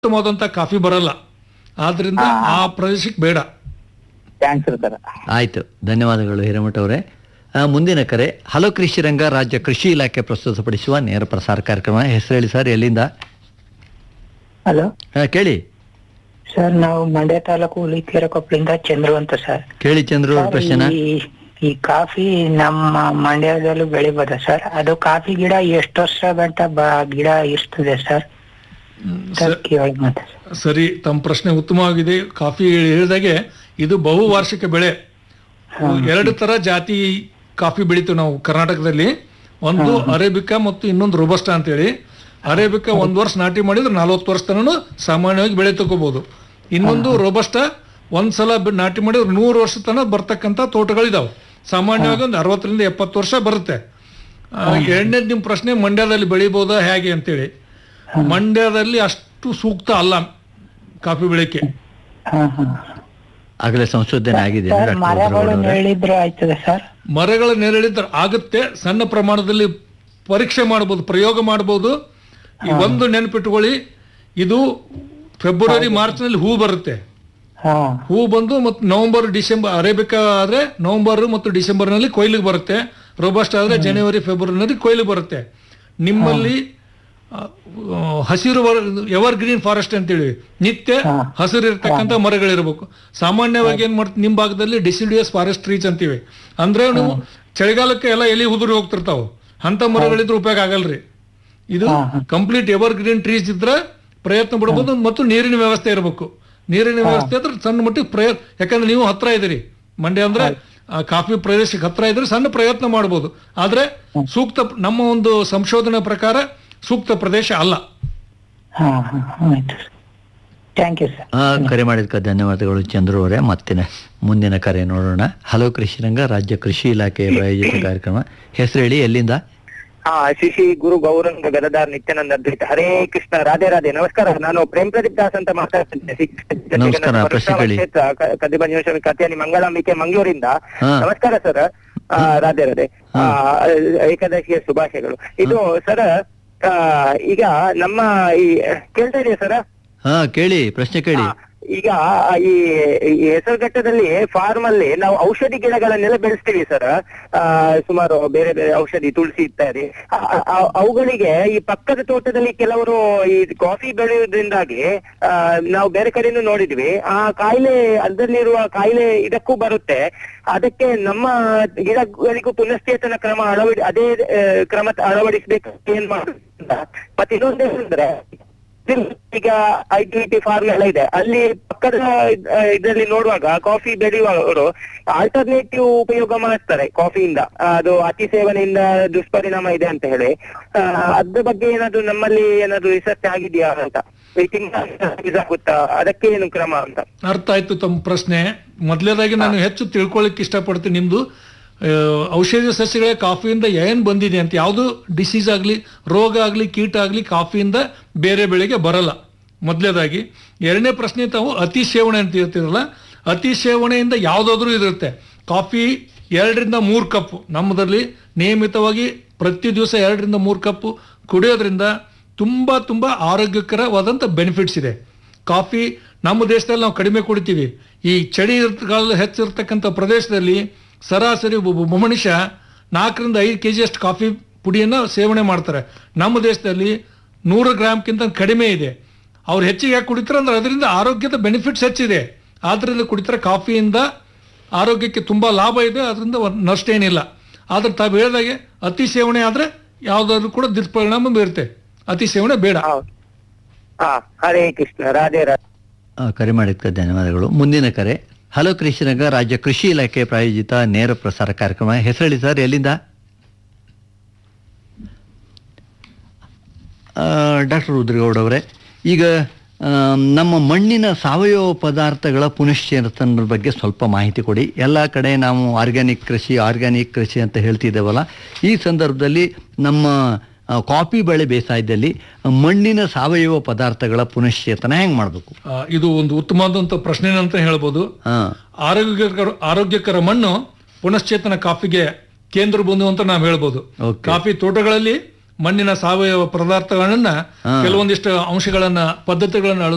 ಉತ್ತಮವಾದಂತ coffee ಬರಲ್ಲ ಆದ್ರಿಂದ ಆ ಪ್ರದೇಶಕ್ಕೆ ಬೇಡ ಥ್ಯಾಂಕ್ಸ್ ಸರ್ ಆಯ್ತು ಧನ್ಯವಾದಗಳು ಹಿರೇಮಠ ಅವರೇ ಆ, ಮುಂದಿನ ಕರೆ ಹಲೋ ಕೃಷಿ ರಂಗ ರಾಜ್ಯ ಕೃಷಿ ಇಲಾಖೆ ಪ್ರಸ್ತುತಪಡಿಸುವ ನೇರ ಪ್ರಸಾರ ಕಾರ್ಯಕ್ರಮ ಹೆಸರು ಹೇಳಿ ಸರ್ ಎಲ್ಲಿಂದ ಹಲೋ ಆ, ಕೇಳಿ ಸರ್ ನಾವು ಮಂಡ್ಯ ತಾಲೂಕು ಹುಲಿಕೆರೆ ಕೊಪ್ಪಳಿಂದ ಚಂದ್ರು ಅಂತ ಸರ್ ಕೇಳಿ ಚಂದ್ರು ಅವ್ರ ಪ್ರಶ್ನೆನ ಈ ಈ ಕಾಫಿ ನಮ್ಮ ಮಂಡ್ಯದಲ್ಲೂ ಬೆಳಿಬೋದ ಸರ್ ಅದು ಕಾಫಿ ಗಿಡ ಎಷ್ಟು ವರ್ಷ ಗಂಟ ಬ ಗಿಡ ಇರ್ತದೆ ಸರ್ ಸ- ಕೇಳಿ ಮತ್ತೆ ಸರಿ ತಮ್ಮ ಪ್ರಶ್ನೆ ಉತ್ತಮವಾಗಿದೆ ಕಾಫಿ ಹೇಳಿದಾಗೆ ಇದು ಬಹುವಾರ್ಷಿಕ ಬೆಳೆ ಎರಡು ತರ ಜಾತಿ ಕಾಫಿ ಬೆಳಿತೀವಿ ನಾವು ಕರ್ನಾಟಕದಲ್ಲಿ ಒಂದು ಅರೇಬಿಕಾ ಮತ್ತು ಇನ್ನೊಂದು ರೋಬಸ್ಟಾ ಅಂತೇಳಿ ಅರೇಬಿಕಾ ಒಂದ್ ವರ್ಷ ನಾಟಿ ಮಾಡಿದ್ರೆ ನಲ್ವತ್ತು ವರ್ಷ ತನಕ ಸಾಮಾನ್ಯವಾಗಿ ಬೆಳೆ ತಗೋಬಹುದು ಇನ್ನೊಂದು ರೋಬಸ್ಟಾ ಒಂದ್ ಸಲ ಬೆ- ನಾಟಿ ಮಾಡಿದ್ರೆ ನೂರು ವರ್ಷ ತನಕ ಬರ್ತಕ್ಕಂಥ ತೋಟಗಳಿದಾವೆ ಸಾಮಾನ್ಯವಾಗಿ ಒಂದು ಅರವತ್ತರಿಂದ ಎಪ್ಪತ್ತು ವರ್ಷ ಬರುತ್ತೆ ಎರಡನೇದು ನಿಮ್ಮ ಪ್ರಶ್ನೆ ಮಂಡ್ಯದಲ್ಲಿ ಬೆಳಿಬೋದಾ ಹೇಗೆ ಅಂತೇಳಿ ಮಂಡ್ಯದಲ್ಲಿ ಅಷ್ಟು ಸೂಕ್ತ ಅಲ್ಲ ಕಾಫಿ ಬೆಳೆಕ್ಕೆ ಹಾ ಹಾ ಆಗಲೇ ಸಂಶೋಧನೆ ಆಗಿದೆ ಸರ್ ಡಾಕ್ಟರ್ ಮರಗಳು ರುದ್ರಗೌಡ ಅವರೇ. ನೆರಳಿದ್ರೆ ಆಯ್ತದೆ ಸರ್ ಮರಗಳ ನೆರಳಿದ್ರೆ ಆಗುತ್ತೆ ಸಣ್ಣ ಪ್ರಮಾಣದಲ್ಲಿ ಪರೀಕ್ಷೆ ಮಾಡಬಹುದು ಪ್ರಯೋಗ ಮಾಡಬಹುದು ಈ ಒಂದು ನೆನಪಿಟ್ಕೊಳ್ಳಿ ಇದು ಫೆಬ್ರವರಿ ಮಾರ್ಚ್ನಲ್ಲಿ ಹೂ ಬರುತ್ತೆ ಹಾ ಹೂ ಬಂದು ಮತ್ತು ನವೆಂಬರ್ ಡಿಸೆಂಬರ್ ಅರೇಬಿಕಾ ಆದ್ರೆ ನವೆಂಬರ್ ಮತ್ತು ಡಿಸೆಂಬರ್ನಲ್ಲಿ ಕೊಯ್ಲಿಗೆ ಬರುತ್ತೆ ರೋಬಸ್ಟ್ ಆದ್ರೆ ಜನವರಿ ಫೆಬ್ರವರಿನಲ್ಲಿ ಕೊಯ್ಲಿಗೆ ಬರುತ್ತೆ ನಿಮ್ಮಲ್ಲಿ ಆ, ಆ, ಹಸಿರು ಎವರ್ ಗ್ರೀನ್ ಫಾರೆಸ್ಟ್ ಅಂತೇಳಿ ನಿತ್ಯ ಹಸಿರು ಇರ್ತಕ್ಕಂಥ ಮರಗಳಿರ್ಬೇಕು ಸಾಮಾನ್ಯವಾಗಿ ಏನ್ ಮಾಡ್ತೀವಿ ನಿಮ್ ಭಾಗದಲ್ಲಿ ಡಿಸಿಡಿಯಸ್ ಫಾರೆಸ್ಟ್ ಟ್ರೀಸ್ ಅಂತೀವಿ ಅಂದ್ರೆ ನೀವು ಚಳಿಗಾಲಕ್ಕೆ ಎಲ್ಲ ಎಲಿ ಉದುರಿ ಹೋಗ್ತಿರ್ತಾವ ಅಂತ ಮರಗಳಿದ್ರೆ ಉಪಯೋಗ ಆಗಲ್ರಿ ಇದು ಕಂಪ್ಲೀಟ್ ಎವರ್ ಗ್ರೀನ್ ಟ್ರೀಸ್ ಇದ್ರೆ ಪ್ರಯತ್ನ ಪಡ್ಬೋದು ಮತ್ತು ನೀರಿನ ವ್ಯವಸ್ಥೆ ಇರಬೇಕು ನೀರಿನ ವ್ಯವಸ್ಥೆ ಅಂದ್ರೆ ಸಣ್ಣ ಮಟ್ಟಿಗೆ ಪ್ರಯ ಯಾಕಂದ್ರೆ ನೀವು ಹತ್ರ ಇದ್ದೀರಿ ಮಂಡ್ಯ ಅಂದ್ರೆ ಆ, ಕಾಫಿ ಪ್ರದೇಶಕ್ಕೆ ಹತ್ರ ಇದ್ರೆ ಸಣ್ಣ ಪ್ರಯತ್ನ ಮಾಡ್ಬೋದು ಆದ್ರೆ ಸೂಕ್ತ ನಮ್ಮ ಒಂದು ಸಂಶೋಧನೆ ಪ್ರಕಾರ ಸೂಕ್ತ ಪ್ರದೇಶ ಅಲ್ಲ ಹಾ ಹಾ ಆಯ್ತು ಸರ್ ಥ್ಯಾಂಕ್ ಯು ಸರ್ ಆ, ಕರೆ ಮಾಡಿದ್ಕ ಧನ್ಯವಾದಗಳು ಚಂದ್ರು ಅವರೇ ಮತ್ತಿನ ಮುಂದಿನ ಕರೆ ನೋಡೋಣ ಹಲೋ ಕೃಷಿ ರಂಗ ರಾಜ್ಯ ಕೃಷಿ ಇಲಾಖೆಯ ಪ್ರಾಯೋಜಿತ ಕಾರ್ಯಕ್ರಮ ಹೆಸರು ಹೇಳಿ ಎಲ್ಲಿಂದ ಹಾ ಶ್ರೀ ಗುರು ಗೌರಂಗ ಗದದಾರ್ ನಿತ್ಯಾನಂದ ಅದ್ವೈತ ಹರೇ ಕೃಷ್ಣ ರಾಧೆ ರಾಧೆ ನಮಸ್ಕಾರ ನಾನು ಪ್ರೇಮ್ ಪ್ರದೀಪ್ ದಾಸ್ ಅಂತ ಮಾತಾಡ್ತಿದ್ದೆ ಶ್ರೀ ಕೃಷ್ಣ ನಮಸ್ಕಾರ, ಜಗನ್ನಾಥ ಪ್ರಶ್ನೆ ಕೇಳಿ. ಕ್ಷೇತ್ರ ಕ- ಕದಿಬಂಜೇಶ್ವರಿ ಕಥೆಯಲ್ಲಿ ಮಂಗಳಾಂಬಿಕೆ ಮಂಗಳೂರಿಂದ ಹಾ. ನಮಸ್ಕಾರ ಸರ್ ರಾಧೆ ರಾಧೆ ಆ, ಏಕಾದಶಿಯ ಶುಭಾಶಯಗಳು ಇದು ಸರ್ ಈಗ ನಮ್ಮ ಈ ಕೇಳ್ತಾ ಇದೆಯಾ ಸರ್ ಹಾ ಕೇಳಿ ಪ್ರಶ್ನೆ ಕೇಳಿ ಈಗ ಈ ಈ ಹೆಸರುಘಟ್ಟದಲ್ಲಿ ಫಾರ್ಮ್ ಅಲ್ಲಿ ನಾವು ಔಷಧಿ ಗಿಡಗಳನ್ನೆಲ್ಲ ಬೆಳೆಸ್ತೀವಿ ಸರ್ ಸುಮಾರು ಬೇರೆ ಬೇರೆ ಔಷಧಿ ತುಳಸಿ ಇತ್ಯಾದಿ ಆ- ಆ- ಅವುಗಳಿಗೆ ಈ ಪಕ್ಕದ ತೋಟದಲ್ಲಿ ಕೆಲವರು ಈ ಕಾಫಿ ಬೆಳೆಯುವುದರಿಂದಾಗಿ ಆ, ನಾವು ಬೇರೆ ಕಡೆನೂ ನೋಡಿದ್ವಿ ಆ ಕಾಯಿಲೆ ಅದರಲ್ಲಿರುವ ಕಾಯಿಲೆ ಇದಕ್ಕೂ ಬರುತ್ತೆ ಅದಕ್ಕೆ ನಮ್ಮ ಗಿಡಗಳಿಗೂ ಪುನಶ್ಚೇತನ ಕ್ರಮ ಅಳವಡಿ ಅದೇ ಆ, ಕ್ರಮ ಅಳವಡಿಸ್ಬೇಕು ಏನ್ ಮಾಡುದು ಅಂತ. ಮತ್ತೆ ಇನ್ನೊಂದೇನಂದ್ರೆ ಈಗ ಐ ಟಿ ಟಿ ಫಾರ್ಮ್ ಎಲ್ಲ ಇದೆ ಅಲ್ಲಿ ಪಕ್ಕದ ಇದ್- ಆ, ಇದ್ರಲ್ಲಿ ನೋಡುವಾಗ ಕಾಫಿ ಬೆಳೆಯುವವರು ಆಲ್ಟರ್ನೇಟಿವ್ ಉಪಯೋಗ ಮಾಡ್ತಾರೆ ಕಾಫಿಯಿಂದ ಆ, ಅದು ಅತಿ ಸೇವನೆಯಿಂದ ದುಷ್ಪರಿಣಾಮ ಇದೆ ಅಂತ ಹೇಳಿ ಆ, ಅದ್ರ ಬಗ್ಗೆ ಏನಾದ್ರು ನಮ್ಮಲ್ಲಿ ಏನಾದ್ರು ರಿಸರ್ಚ್ ಆಗಿದೆಯಾ ಅಂತ ಈ ತಿಂಗಳ use ಆಗುತ್ತಾ ಅದಕ್ಕೆ ಏನು ಕ್ರಮ ಅಂತ ಅರ್ಥ ಆಯ್ತು ತಮ್ಮ ಪ್ರಶ್ನೆ ಮೊದಲನೇದಾಗಿ ನಾನು ಹೆಚ್ಚು ತಿಳ್ಕೊಳ್ಳಿಕ್ಕೆ ಇಷ್ಟಪಡ್ತೀನಿ ನಿಮ್ದು ಆ, ಔಷಧಿ ಸಸ್ಯಗಳೇ ಕಾಫಿಯಿಂದ ಏನ್ ಬಂದಿದೆ ಅಂತ ಯಾವುದು ಡಿಸೀಸ್ ಆಗಲಿ ರೋಗ ಆಗಲಿ ಕೀಟ ಆಗಲಿ ಕಾಫಿಯಿಂದ ಬೇರೆ ಬೆಳೆಗೆ ಬರಲ್ಲ ಮೊದಲನೇದಾಗಿ ಎರಡನೇ ಪ್ರಶ್ನೆ ತಾವು ಅತಿ ಸೇವನೆ ಅಂತ ಹೇಳ್ತಿರಲ್ಲ ಅತಿ ಸೇವನೆಯಿಂದ ಯಾವುದಾದ್ರೂ ಇರುತ್ತೆ ಕಾಫಿ ಎರಡರಿಂದ ಮೂರು ಕಪ್ ನಮ್ಮದಲ್ಲಿ ನಿಯಮಿತವಾಗಿ ಪ್ರತಿ ದಿವಸ ಎರಡರಿಂದ ಮೂರು ಕಪ್ ಕುಡಿಯೋದ್ರಿಂದ ತುಂಬ ತುಂಬ ಆರೋಗ್ಯಕರವಾದಂಥ ಬೆನಿಫಿಟ್ಸ್ ಇದೆ ಕಾಫಿ ನಮ್ಮ ದೇಶದಲ್ಲಿ ನಾವು ಕಡಿಮೆ ಕುಡಿತೀವಿ ಈ ಚಳಿ ಇರ್ತ- ಕಾಲ ಹೆಚ್ಚಿರ್ತಕ್ಕಂಥ ಪ್ರದೇಶದಲ್ಲಿ ಸರಾಸರಿ ಒಬ್ಬ ಒಬ್ಬ ಮನುಷ್ಯ ನಾಲ್ಕರಿಂದ ಐದು ಕೆ ಜಿಯಷ್ಟು ಕಾಫಿ ಪುಡಿಯನ್ನು ಸೇವನೆ ಮಾಡ್ತಾರೆ ನಮ್ಮ ದೇಶದಲ್ಲಿ ನೂರು ಗ್ರಾಮ್ಗಿಂತ ಕಡಿಮೆ ಇದೆ ಅವ್ರು ಹೆಚ್ಚಿಗೆ ಯಾಕೆ ಕುಡಿತಾರೆ ಅಂದ್ರೆ ಅದರಿಂದ ಆರೋಗ್ಯದ ಬೆನಿಫಿಟ್ಸ್ ಹೆಚ್ಚಿದೆ ಆದ್ದರಿಂದ ಕುಡಿತಾರೆ ಕಾಫಿಯಿಂದ ಆರೋಗ್ಯಕ್ಕೆ ತುಂಬ ಲಾಭ ಇದೆ ಅದರಿಂದ ಒಂದ್ ನಷ್ಟ ಏನಿಲ್ಲ ಆದ್ರೆ ತಾವು ಹೇಳಿದಾಗೆ ಅತಿ ಸೇವನೆ ಆದರೆ ಯಾವುದಾದ್ರೂ ಕೂಡ ದುಷ್ಪರಿಣಾಮ ಬೀರುತ್ತೆ ಅತಿ ಸೇವನೆ ಬೇಡ ಹೌದು ಹಾ ಹರೇ ಕೃಷ್ಣ ರಾಧೆ ರಾಧೆ ಆ, ಕರೆ ಮಾಡಿದ್ಕ ಧನ್ಯವಾದಗಳು ಮುಂದಿನ ಕರೆ ಹಲೋ ಕೃಷಿ ರಂಗ ರಾಜ್ಯ ಕೃಷಿ ಇಲಾಖೆ ಪ್ರಾಯೋಜಿತ ನೇರ ಪ್ರಸಾರ ಕಾರ್ಯಕ್ರಮ ಹೆಸರು ಹೇಳಿ ಸರ್ ಎಲ್ಲಿಂದ ಡಾಕ್ಟರ್ ರುದ್ರಗೌಡ ಅವರೇ ಈಗ ಆ, ನಮ್ಮ ಮಣ್ಣಿನ ಸಾವಯವ ಪದಾರ್ಥಗಳ ಪುನಶ್ಚೇತನದ ಬಗ್ಗೆ ಸ್ವಲ್ಪ ಮಾಹಿತಿ ಕೊಡಿ ಎಲ್ಲ ಕಡೆ ನಾವು ಆರ್ಗ್ಯಾನಿಕ್ ಕೃಷಿ ಆರ್ಗ್ಯಾನಿಕ್ ಕೃಷಿ ಅಂತ ಹೇಳ್ತಿದ್ದೇವಲ್ಲ ಈ ಸಂದರ್ಭದಲ್ಲಿ ನಮ್ಮ ಆ, ಕಾಫಿ ಬೆಳೆ ಬೇಸಾಯದಲ್ಲಿ ಮಣ್ಣಿನ ಸಾವಯವ ಪದಾರ್ಥಗಳ ಪುನಶ್ಚೇತನ ಹೆಂಗೆ ಮಾಡಬೇಕು ಆ, ಇದು ಒಂದು ಉತ್ತಮವಾದಂಥ ಪ್ರಶ್ನೆ ಅಂತ ಹೇಳ್ಬೋದು ಹಾಂ ಆರೋಗ್ಯಕರ ಆರೋಗ್ಯಕರ ಮಣ್ಣು ಪುನಶ್ಚೇತನ ಕಾಫಿಗೆ ಕೇಂದ್ರ ಬಂದು ಅಂತ ನಾವು ಹೇಳ್ಬೋದು Okay. ಕಾಫಿ ತೋಟಗಳಲ್ಲಿ ಮಣ್ಣಿನ ಸಾವಯವ ಪದಾರ್ಥಗಳನ್ನ ಕೆಲವೊಂದಿಷ್ಟು ಅಂಶಗಳನ್ನ ಪದ್ಧತಿಗಳನ್ನ